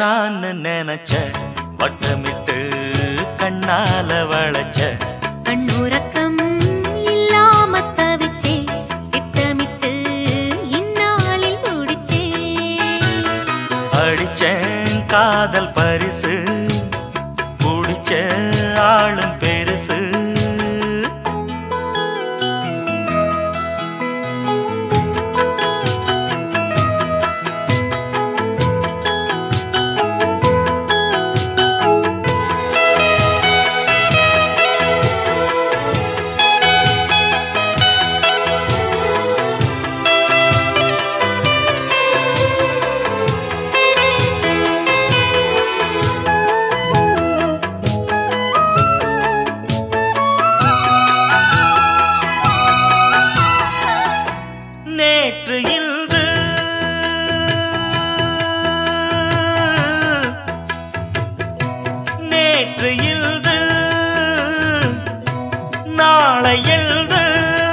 என்னான்னு நினைச்ச வட்டமிட்டு கண்ணால வளைச்ச கண்ணுறக்கம் இல்லாம தவிச்சே திட்டமிட்டு இந்நாளில் முடிச்சே அடிச்சேன் காதல் பரிசு குடிச்ச ஆளும் பெருசு நேற்று இன்று நேற்று இன்று நாளை எழுது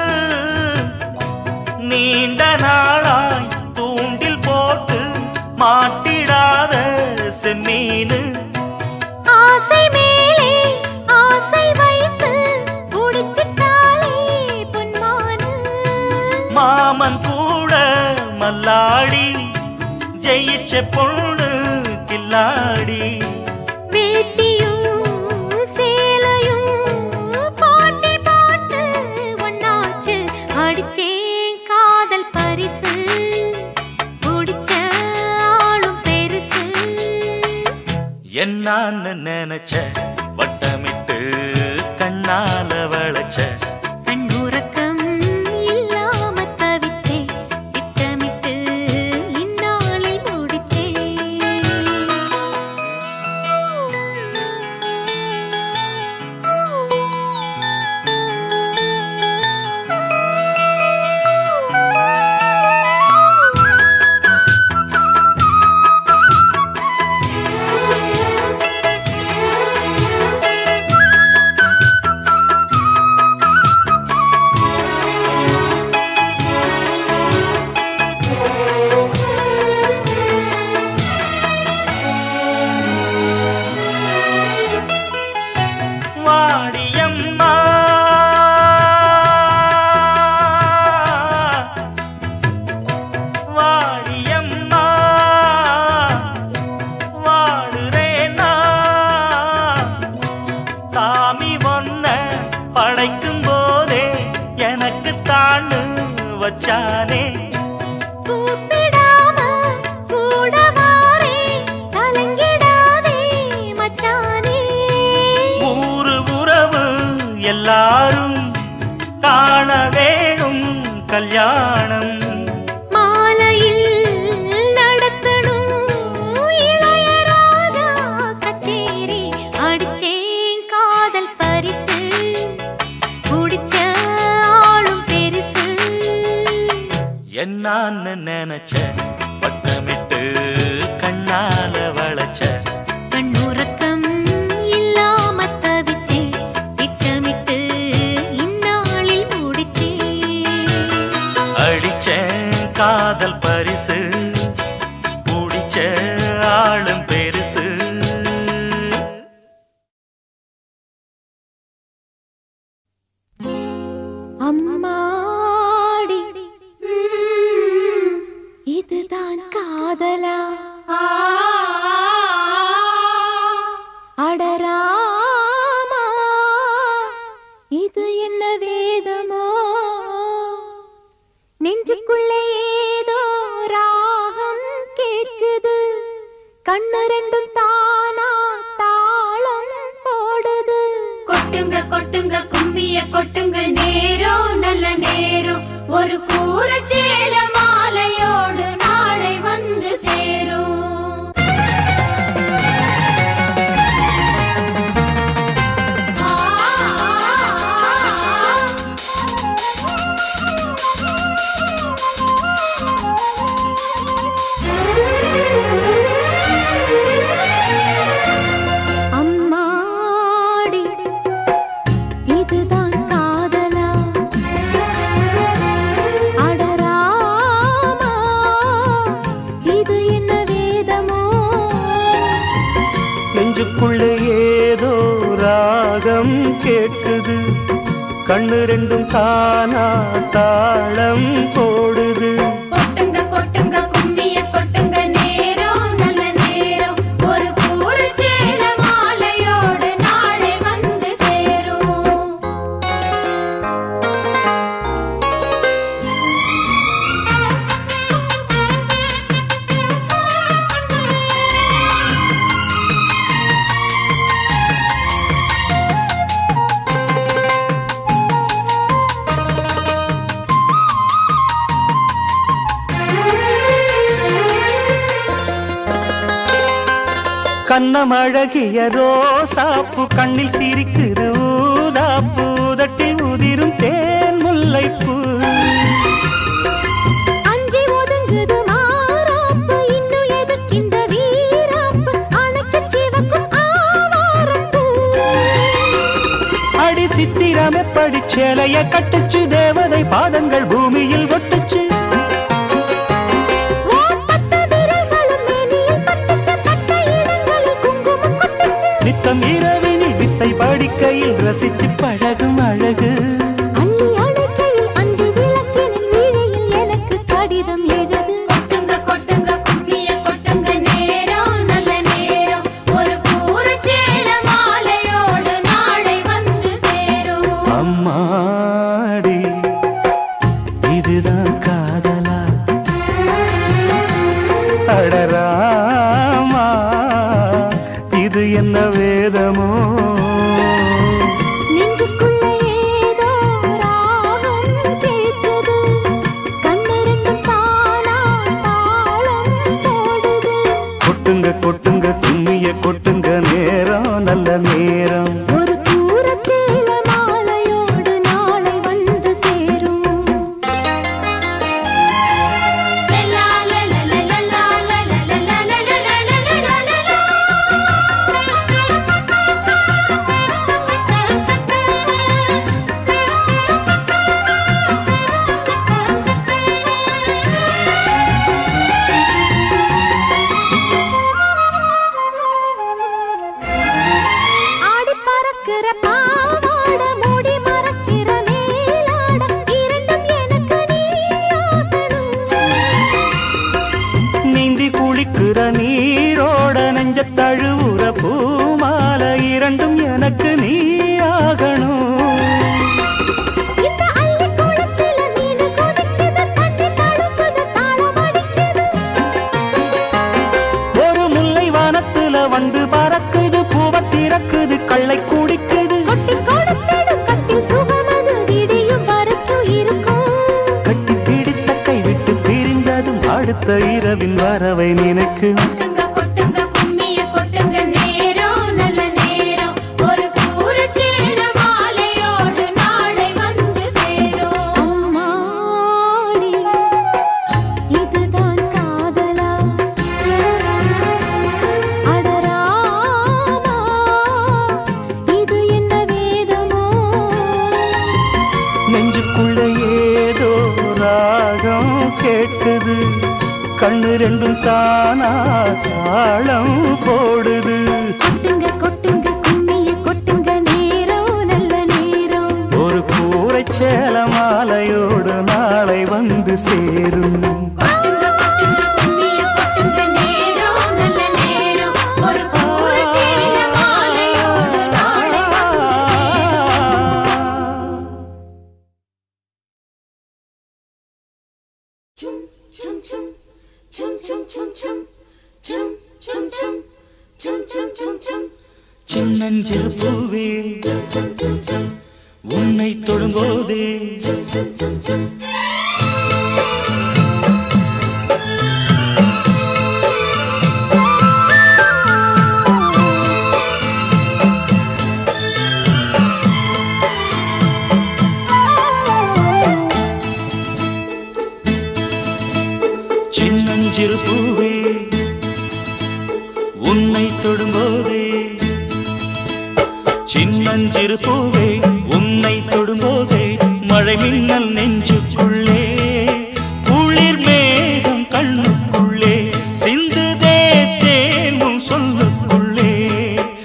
நீண்ட நாளாய் தூண்டில் போட்டு மாட்டிடாத செம்மீனு ஆசை மேலே ஆசை வைத்து புடிச்சிட்டாளே பொன்மானு மாமன் கூட மல்லாடி ஜெயிச்ச பொண்ணு கில்லாடி வேட்டியும் சேலையும் போட்டி போட்டு ஒன்னாச்சு அடிச்சேன் காதல் பரிசு புடிச்ச ஆளும் பெருசு என்னான்னு நினைச்ச வட்டமிட்டு கண்ணால வளைச்ச கண்ணுறக்கம் இல்லாம தவிச்சே திட்டமிட்டு இந்நாளில் முடிச்சே வாடியம்மா வாடியம்மா வாடுறேனா சாமி ஒன்ன படைக்கும் போதே எனக்கு தான்னு வச்சானே கூப்பிடாம கூட வாரே கலங்கிடாதே மச்சானே ஊரு உறவு எல்லாரும் காண வேணும் கல்யாணம் மாலையில் நடத்தணும் இளையராஜா கச்சேரி அடிச்சேன் காதல் பரிசு குடிச்ச ஆளும் பெருசு என்னான்னு நினைச்ச வட்டமிட்டு கண்ணால வளைச்ச கண்ணுறக்கம் இல்லாம தவிச்சே திட்டமிட்டு இந்நாளில் முடிச்சே அடிச்சேன் காதல் பரிசு குடிச்ச ஆளும் பெருசு அம்மாடி ம், இதுதான் காதலா அடராமா இது என்ன வேதமோ நெஞ்சுக்குள்ளே ஏதோ ராகம் கேட்குது கண்ணு ரெண்டும் தானா தாளம் போடுது கொட்டுங்க கொட்டுங்க கும்மிய கொட்டுங்க நேரம் நல்ல நேரம் ஒரு கூரச்சேல மாலையோடு நாளை வந்து சேரும் ஆ, அம்மாடி இதுதான் காதலா அடராமா நெஞ்சுக்குள்ளே ஏதோ ராகம் கேட்குது கண்ணு ரெண்டும் தானா தாளம் போடுது கொட்டுங்க கொட்டுங்க கும்மிய கொட்டுங்க நேரம் நல்ல நேரம் ஒரு கூறு சேல மாலையோடு நாளை வந்து சேரும் கண்ணம் அழகிய ரோசாப்பு கண்ணில் சிரிக்குது ஊதாப்பு உதட்டில் உதிரும் தேன் முல்லைப்பூ அஞ்சி ஒதுங்குது மாறாப்பு இன்னும் எதுக்கு இந்த வீராப்பு அணைக்கச் சிவக்கும் ஆவாரப்பூ அடி சித்திரமே படிச்சேலைய கட்டுச்சு தேவதை பாதங்கள் பூமியில் ஒட்டுச்சு ஓப்பட்ட விரல்களும் மேனியில் பட்டுச்சு, பட்ட இடங்களில் குங்குமம் கொட்டுச்சு. நித்தம் இரவினில் வித்தை படிக்கையில் ரசிச்சு பழகும் அழகு அள்ளி அணைக்கையில் அன்று விளக்கினில் வீணையில் எனக்கு கடிதம் எழுது கொட்டுங்க கொட்டுங்க கும்மிய கொட்டுங்க நேரம் நல்ல நேரம் ஒரு கூறு சேல மாலையோடு நாளை வந்து சேரும் அம்மாடி இதுதான் காதலா அடராமா இது என்ன வேதமோ நெஞ்சுக்குள்ள ஏதோ ராகம் கேட்குது கண்ணிரண்டும் தானா தாளம் போடுது கொட்டுங்க கொட்டுங்க கும்மிய கொட்டுங்க நேரம் நல்ல நேரம் ஒரு கூரச்சேல மாலையோடு நாளை வந்து சேரும் லலா லலா லலா லலா லலா லலா லலா ஆடி பறக்கிற பாவாட மூடி மறக்கிற மேலாட இரண்டும் எனக்கு நீயாகணும் நீந்தி குளிக்கிற நீரோட நெஞ்ச தழுவுற பூமாலை இரண்டும் எனக்கு நீ ஆகணும் இந்த அள்ளி குளத்தில மீனு கொதிக்குது தண்ணி தழும்புது தாளம் அடிக்குது ஒரு முல்லை வானத்துல வந்து பறக்குது பூவ திறக்குது கள்ளை குடிக்குது கொட்டி கொடுத்திடு கட்டில் சுகமது விடியும் வரைக்கும் இருக்கும் கட்டி பிடித்த கை விட்டு பிரிந்ததும் அடுத்த இரவின் வரவை நினைக்கும் கொட்டுங்க கொட்டுங்க கும்மிய கொட்டுங்க நேரம் நல்ல நேரம் ஒரு கூறு சேல மாலையோடு நாளை வந்து சேரும் அம்மாடி இதுதான் காதலா அடராமா இது என்ன வேதமோ நெஞ்சுக்குள்ள ஏதோ ராகம் கேட்குது கண்ணு ரெண்டும் தானா தாளம் போடுது கொட்டுங்க கொட்டுங்க கும்மிய கொட்டுங்க நேரம் நல்ல நேரம் ஒரு கூரை சேல மாலையோடு நாளை வந்து சேரும் கொட்டுங்க கொட்டுங்க கும்மிய கொட்டுங்க நேரம் நல்ல நேரம் ஒரு கூறு சேல மாலையோடு நாளை வந்து சேரும் Chum chum chum chum chum chum chum chum chum chum chum chum chum chum சின்னஞ்சிறு பூவே உன்னை தொடும்போதே சின்னஞ்சிறு பூவே உன்னை தொடும்போதே சின்னஞ்சிறு பூவே உன்னை தொடும்போதே மழை மின்னல் நெஞ்சுக்குள்ளே குளிர் மேகம் கண்ணுக்குள்ளே சிந்துதே தேனும் சொல்லுக்குள்ளே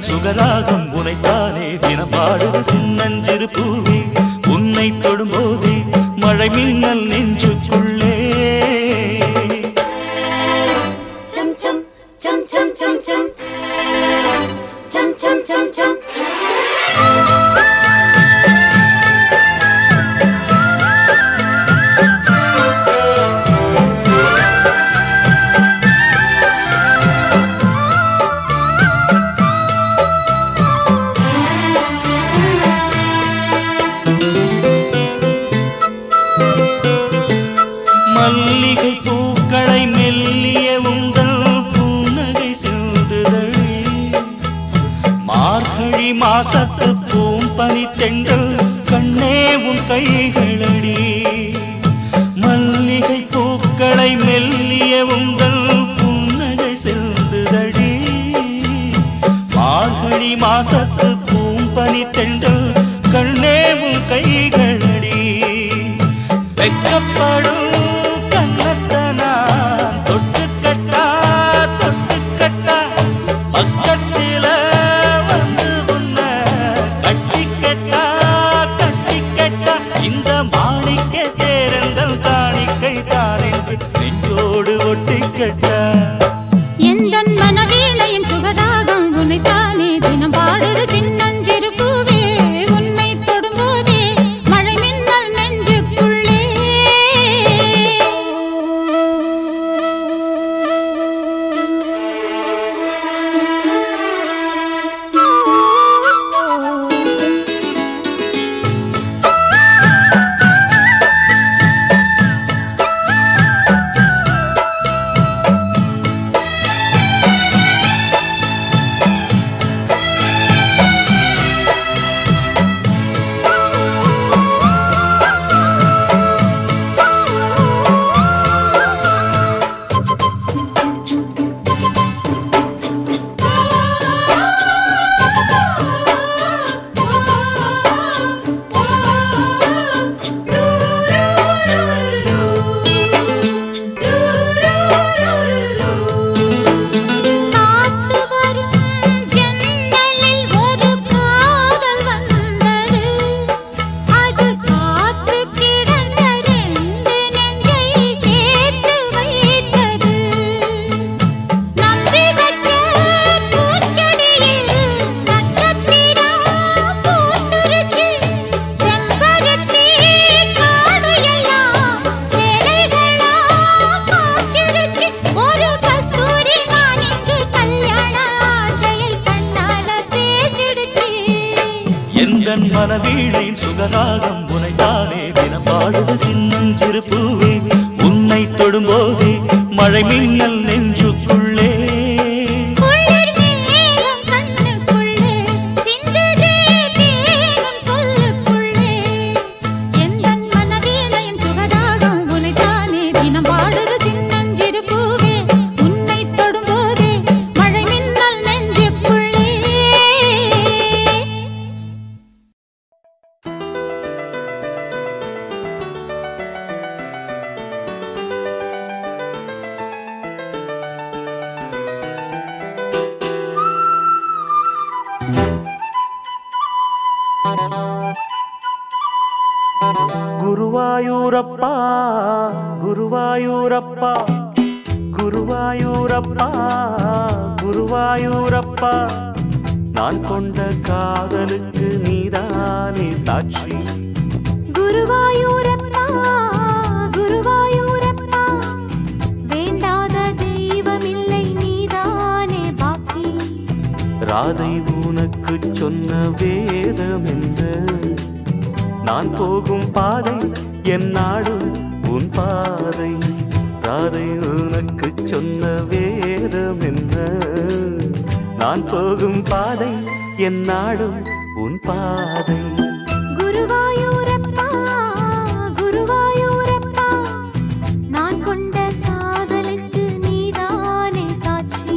மனவீணையின் சுகராகம் உனைத்தானே தினம் பாடுது சின்னஞ்சிறு பூவே உன்னை தொடும்போதே மழை மின்னல் நெஞ்சுக்குள்ளே chum chum chum chum chum chum chum chum chum chum மல்லிகை பூக்களை மெல்லிய உங்கள் புன்னகை செல்துதழே மார்கழி மாசத்து பூம்பனி தென்றல் கண்ணே உன் கைகளடி மல்லிகை பூக்களை மெல்லிய உங்கள் புன்னகை செல்துதடி மார்கழி மாசத்து பூம்பனி தென்றல் கண்ணே உன் கைகளடி வெக்கப்படும் கண்ணத்தை நான் தொட்டுக்கட்டா தொட்டுக்கட்டா பக்கத்தில வந்து உன்ன கட்டிக்கட்டா கட்டிக்கட்டா இந்த மாணிக்க தேரங்கள் காணிக்கை தான் என்று நெஞ்சோடு ஒட்டிக்கட்டா எந்தன் மனவீணையின் சுகராகம் உன்னைத்தானே தினம் பாடுது சின்னஞ்சிறு பூவே உன்னை தொடும்போதே மழை மின்னல் நெஞ்சுக்குள்ளே காத்து வரும் ஜன்னலில் ஒரு காதல் வந்தது அது காத்து கிடந்த ரெண்டு நெஞ்சை சேர்த்து வைத்தது நம்பி வச்ச பூச்செடியில் நட்சத்திரம் பூத்துருச்சு செம்பருத்தி காடு எல்லாம் சேலைகளா காய்ச்சிருச்சு ஒரு கஸ்தூரி நான் இங்கு கல்யாண ஆசையை கண்ணால பேசிடுச்சு எந்தன் மனவீழையின் சுகராகம் உனைத்தானே தினம் பாடுது சின்னஞ்சிறு பூவே உன்னை தொடும்போதே மழை மின்னல் நெஞ்சுக்குள்ளே குளிர் மேகம் கண்ணுக்குள்ளே சிந்துதே தேகம் சொல்லுக்குள்ளே எந்தன் மனவீணையின் சுகராகம் உனைத்தானே தினம் பாடுது சின்னஞ்சிறு பூவே உன்னை தொடும்போதே மழை மின்னல் நெஞ்சுக்குள்ளே குருவாயூரப்பா குருவாயூரப்பா குருவாயூரப்பா குருவாயூரப்பா நான் கொண்ட காதலுக்கு நீதானே சாட்சி குருவாயூரப்பா குருவாயூரப்பா வேண்டாத தெய்வமில்லை நீதானே பாக்கி ராதை உனக்கு சொன்ன வேதம் என்ன நான் போகும் பாதை என் நாடு உன் பாதை ராதை உனக்கு சொன்ன வேதம் என்ன நான் போகும் பாதை என் நாடு உன் பாதை குருவாயூரப்பா குருவாயூரப்பா நான் கொண்ட காதலுக்கு நீதானே சாட்சி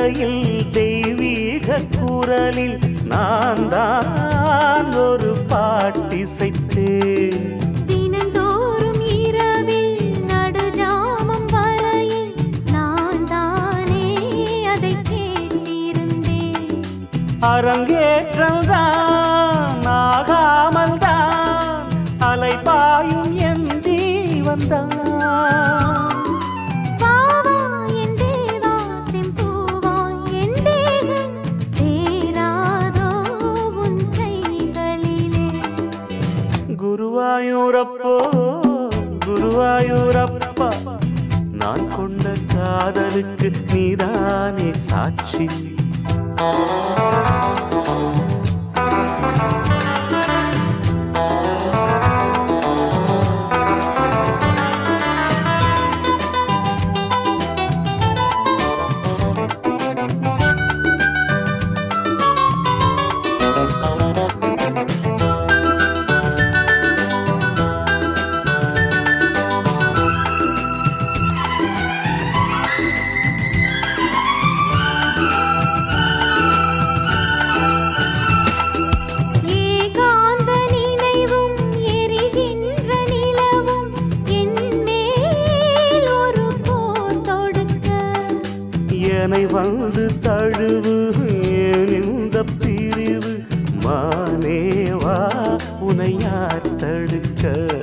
கரையில் தெய்வீக குரலில் நான் தான் ஒரு பாட்டிசைத்தேன் தினந்தோறும் இரவில் நடுஜாமம் வரையில் நான் தானே அதை கேட்டிருந்தேன் அரங்கேற்றம்தான் ஆகாமல் தான் அலைபாயும் என் தீவந்தான் வாவா என் தேவா செம்பூவா என் தேகம் சேராதோ உன் கைகளிலே குருவாயூரப்போ குருவாயூரப்பா நான் கொண்ட காதலுக்கு நீதானே சாட்சி ஏகாந்த நினைவும் எரிகின்ற நிலவும் என் மேல் ஒரு போர் தொடுக்க என்னை வந்து தழுவு ஏன் இந்த பிரிவு மானேவா உனை யார் தடுக்க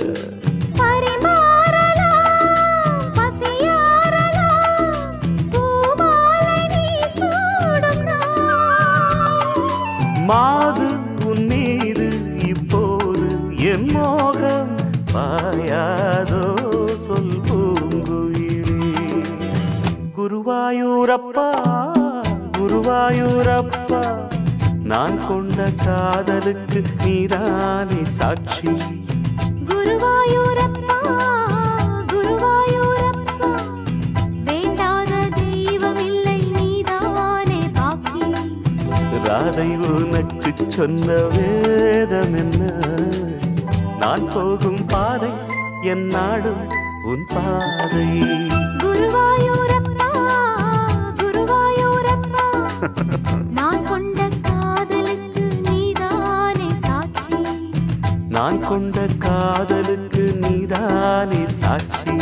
பரிமாறலாம் பசியாறலாம் பூமாலை நீ சூடும் நாள் மாது உன் மீது இப்போது என் மோகம் பாயாதோ சொல் பூங்குயிலே குருவாயூரப்பா குருவாயூரப்பா நான் கொண்ட காதலுக்கு நீதானே சாட்சி குருவாயூரப்பா குருவாயூரப்பா வேண்டாத தெய்வமில்லை நீதானே பாக்கி ராதை உனக்கு சொன்ன வேதம் என்ன நான் போகும் பாதை என் நாடும் உன் பாதை குருவாயூரப்பா குருவாயூரப்பா நான் கொண்ட காதலுக்கு நீதானே சாட்சி நான் கொண்ட காதலுக்கு நீதானே சாட்சி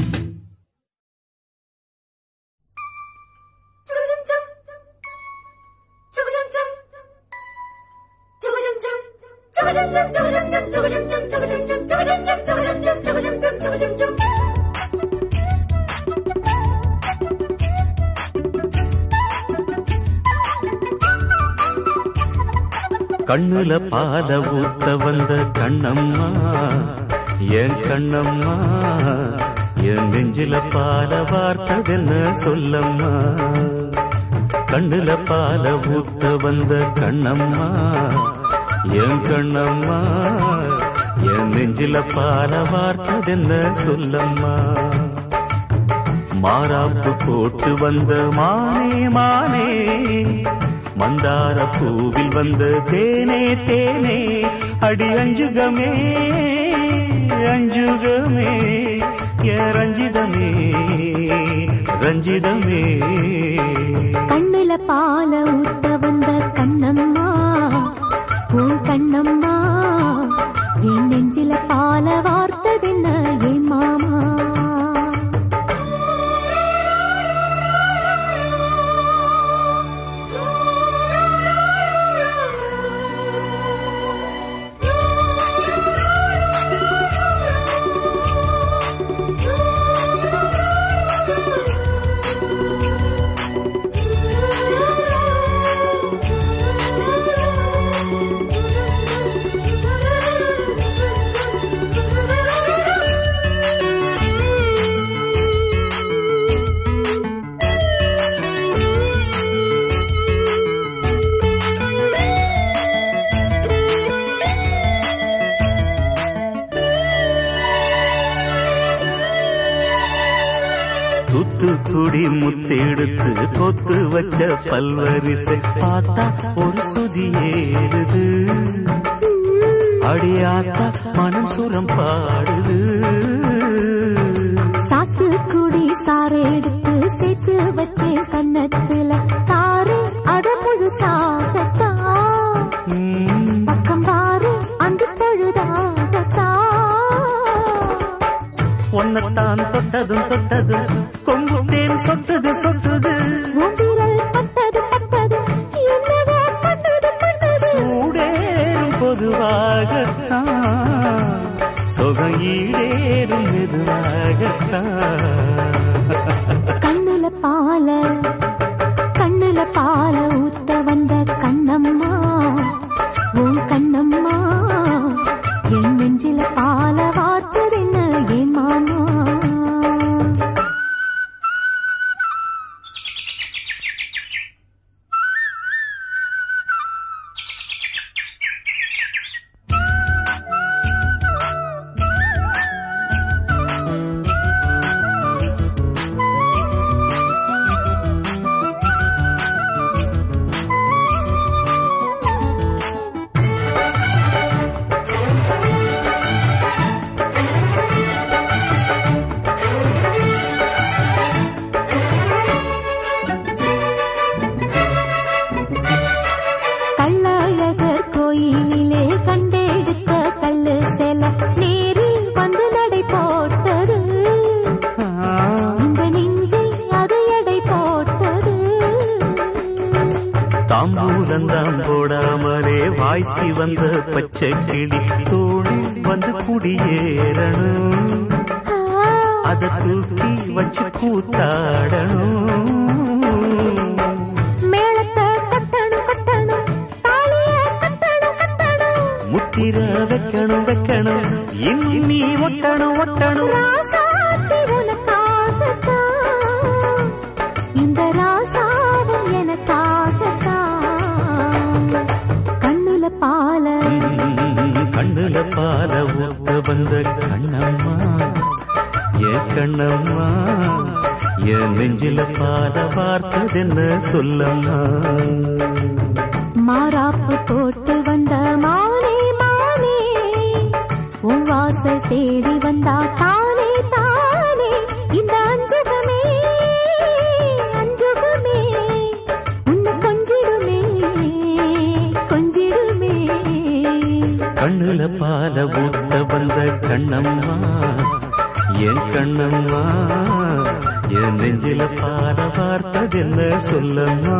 கண்ணுல பால ஊத்த வந்த கண்ணம்மா என் கண்ணம்மா என் நெஞ்சில பால வார்த்ததென்ன சொல்லம்மா கண்ணுல பால ஊத்த வந்த கண்ணம்மா என் கண்ணம்மா என் நெஞ்சில பால வார்த்ததென்ன சொல்லம்மா மாறாப்பு போட்டு வந்த மானே மானே மந்தார பூவில் வந்த தேனே தேனே அடி அஞ்சுகமே அஞ்சுகமே ஏ ரஞ்சிதமே ரஞ்சிதமே கண்ணுல பால ஊத்த வந்த கண்ணம்மா உன் கண்ணம்மா என் நெஞ்சில பால வார்த்ததென்ன என் மாமா தூத்துக்குடி முத்தெடுத்து கொத்து வச்ச பல்வரிசை பார்த்தா ஒரு சுதி ஏறுது அடியாத்தா மனம் சுரம் பாடுது சாத்து குடி சாறு எடுத்து சேர்த்து வச்சேன் கண்ணத்துல பக்கம் பாரு அன்று தழுதாகத்தான் ஒன்னத்தான் தொட்டதும் தொட்டதும் கொங்கு தேன் சொட்டுது சொட்டுது உன்விரல் பட்டது பட்டது என்னவோ பண்ணது பண்ணது சூடேறும் பொதுவாகத்தான் சுகம் ஈடேறும் மெதுவாகத்தான் கண்ணுல பால கண்ணுல பால ஊத்த வந்த கண்ணம்மா உன் கண்ணம்மா என் நெஞ்சில பால வார்த்ததென்ன என் மாமா கள்ளழகர் கோயிலிலே கண்டெடுத்த கல்லு செல நேரில் வந்து நடை போட்டது இந்த நெஞ்சில் அது எடை போட்டது தாம்பூலந்தாம் போடாமலே வாய்ச்சி வந்த பச்சை கிளி தோழி வந்து குடியேறணும் அத தூக்கி வச்சு கூத்தாடணும் மேளத்தை கட்டணும் கட்டணும் தாலிய கட்டணும் கட்டணும் முத்திர வைக்கணும் வைக்கணும் இன்னி நீ ஒட்டணும் ஒட்டணும் ராசாத்தி உனக்காகத்தான் இந்த ராசாவும் எனக்காகத்தான் கண்ணுல பால ம், கண்ணுல பால ஊத்த வந்த கண்ணம்மா ஏ கண்ணம்மா என் நெஞ்சில பால பார்த்ததென்ன சொல்லம்மா மாறாப்பு போட்டு வந்த மானே மானே உன் வாசல் தேடி வந்தா தானே தானே இந்த அஞ்சுகமே அஞ்சுகமே உன்னை கொஞ்சிடுமே கொஞ்சிடுமே கண்ணுல பால ஊத்த வந்த கண்ணம்மா என் கண்ணம்மா என் நெஞ்சில பால பார்த்ததென்ன சொல்லம்மா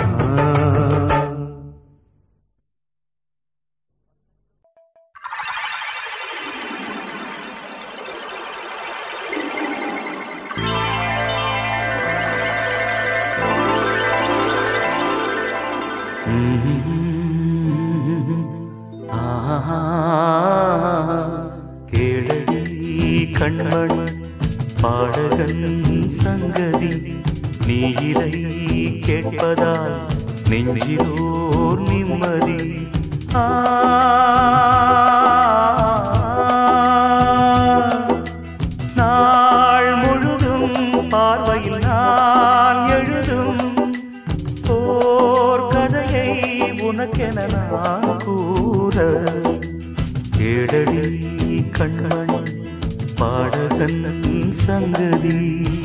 கேளடி கண்மண் பாடகன் சங்கதி நீ இதை கேட்பதால் நெஞ்சிலோர் நிம்மதி ஆ நாள் முழுதும் பார்வையில் நான் எழுதும் ஓர் கதையை உனக்கென நான் கூற கேடடி கண்மண் பாடகன் சங்கதி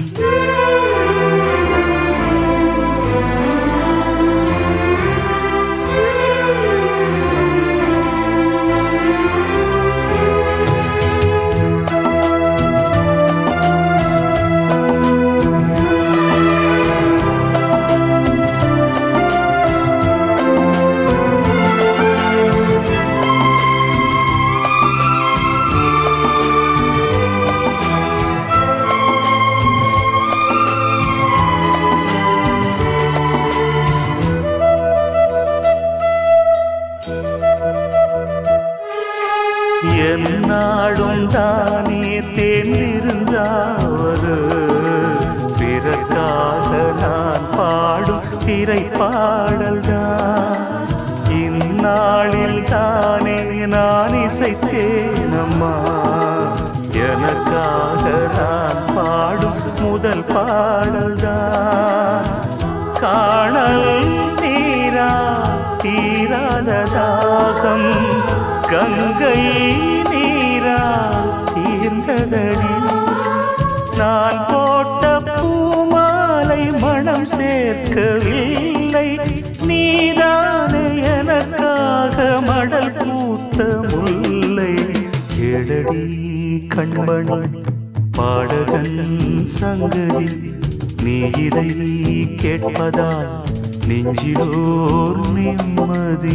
என்னாடும் தானே தேர்ந்திருந்தாவது பிறக்காக நான் பாடும் திரை பாடல்தான் இந்நாளில் தானே நான் இசைத்தேனம்மா எனக்காக நான் பாடும் முதல் பாடல்தான் காணல் நீரா தீராத தாகம் கங்கை நீரா தீர்ந்ததடி நான் போட்ட பூமாலை மனம் சேர்க்கவில்லை நீதானே எனக்காக மடல் பூத்த முல்லை எழடி கண்மணி பாடகன் சங்கதி நீ இதை கேட்பதால் நெஞ்சிலோர் நிம்மதி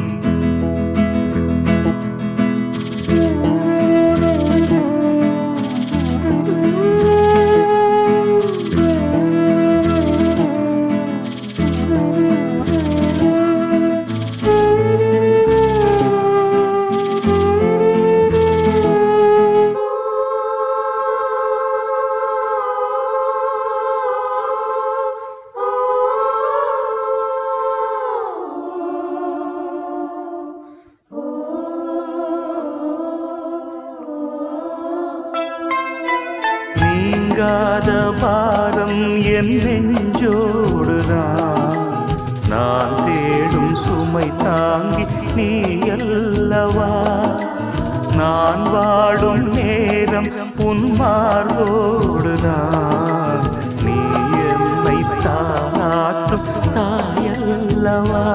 நீங்காத பாரம் என் நெஞ்சோடுதான் நான் தேடும் சுமை தாங்கி நீ அல்லவா நான் வாடும் நேரம் உன் மார்போடுதான் நீ என்னை தாளாட்டும் தாயல்லவா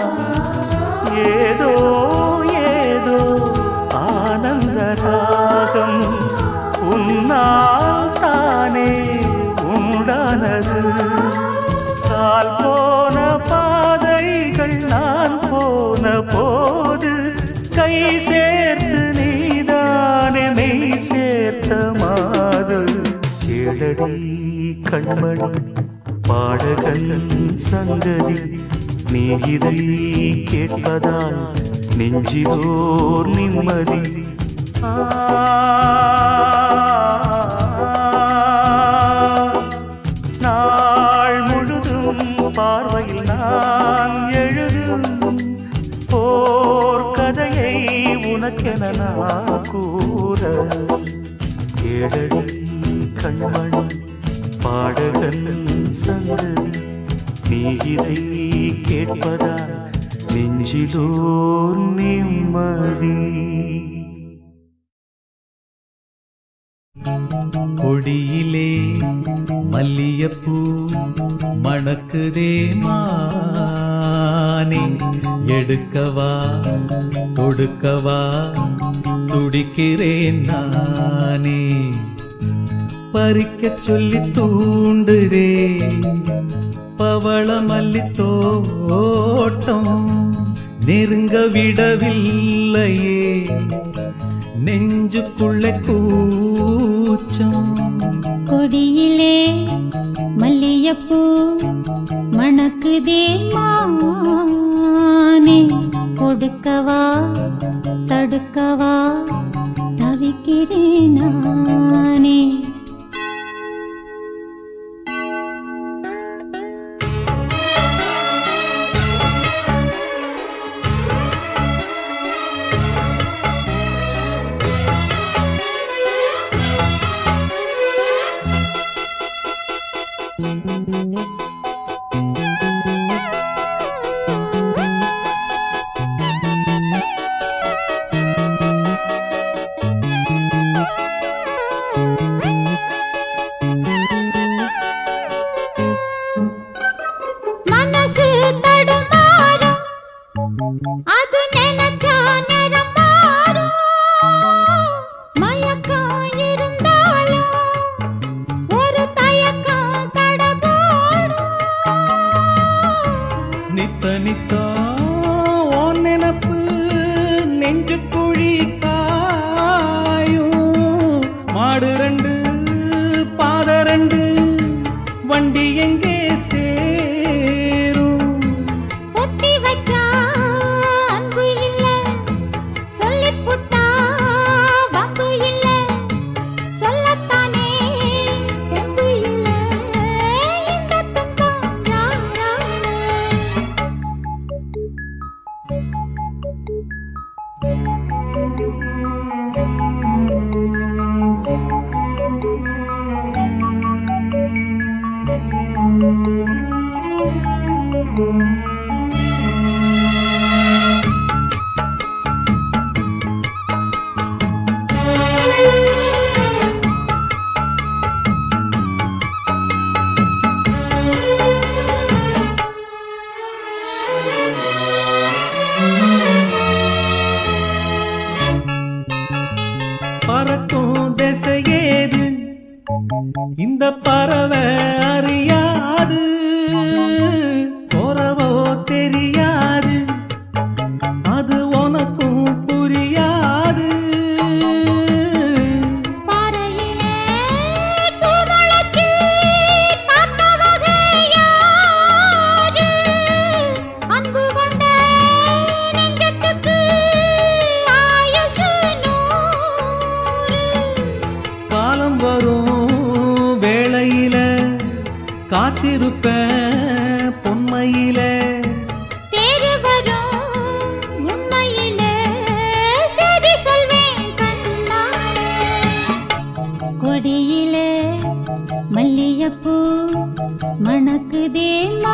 ஏதோ ஏதோ ஆனந்த ராகம் உன்னால் தானே உண்டானது கால் போன பாதைகள் நான் போன போது கை சேர்த்து நீதானே மெய் சேர்த்த மாது கேளடி கண்மணி பாடகன் சங்கதி நீ இதை கேட்பதால் நெஞ்சிலோர் நிம்மதி ஆ நாள் முழுதும் பார்வையில் நான் எழுதும் ஓர் கதையை உனக்கென நான் கூற கேளடி கண்மணி பாடகன் சங்கதி நீ இதை கேட்பதா நெஞ்சிலோர் நிம்மதி கொடியிலே மல்லியப்பூ மணக்குதே மானே எடுக்கவா கொடுக்கவா துடிக்கிறேன் நானே பறிக்கச் சொல்லி தூண்டுதே பவள மல்லி தோட்டம் நெருங்க விடவில்லையே நெஞ்சுக்குள்ள கூச்சம் கொடியிலே மல்லியப்பூ மணக்குதே மானே கொடுக்கவா தடுக்கவா தவிக்கிறேன் நானே மனசு தடுமாறும் அது நினைச்சா நேரம் மாறும் மயக்கம் இருந்தாலும் ஒரு தயக்கம் தடபோடும் நித்த நித்தா உன் நினப்பு நெஞ்சு குழி காயும் மாடு ரெண்டு பாத ரெண்டு வண்டி எங்கே சேரும் பொத்தி வச்சா அன்பு இல்ல சொல்லிப் புட்டா வம்பு இல்ல சொல்லத்தானே தெம்பு இல்ல இந்த துன்பம் யாரால பறக்கும் திசையேது இந்த பறவை அறியாது போறவோ தெரியாது அது உனக்கும் புரியாது பாறையிலே பூமுளைச்சி பார்த்தவக யாரு? அன்பு கொண்ட நெஞ்சத்துக்கு ஆயுசு நூறு. காலம் வரும் வேளையில காத்திருப்பேன் பொன்மையில தேடி வரும் உண்மையிலே செய்தி சொல்வேன் கண்ணாலே. கொடியிலே மல்லியப்பூ மணக்குதே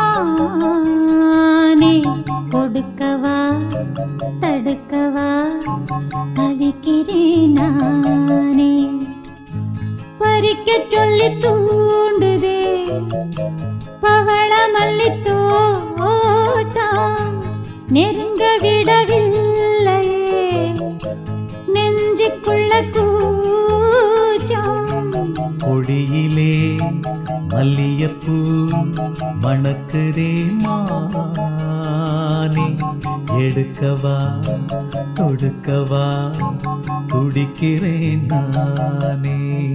மானே கொடுக்கவா தடுக்கவா தவிக்கிறேன் நானே பறிக்க சொல்லி தூண்டுதே பவள மல்லி தோட்டம் நெருங்க விடவில்லையே நெஞ்சுக்குள்ள கூச்சம் கொடியிலே மல்லியப்பூ மணக்குதே மானே எடுக்கவா தொடுக்கவா துடிக்கிறேன் நானே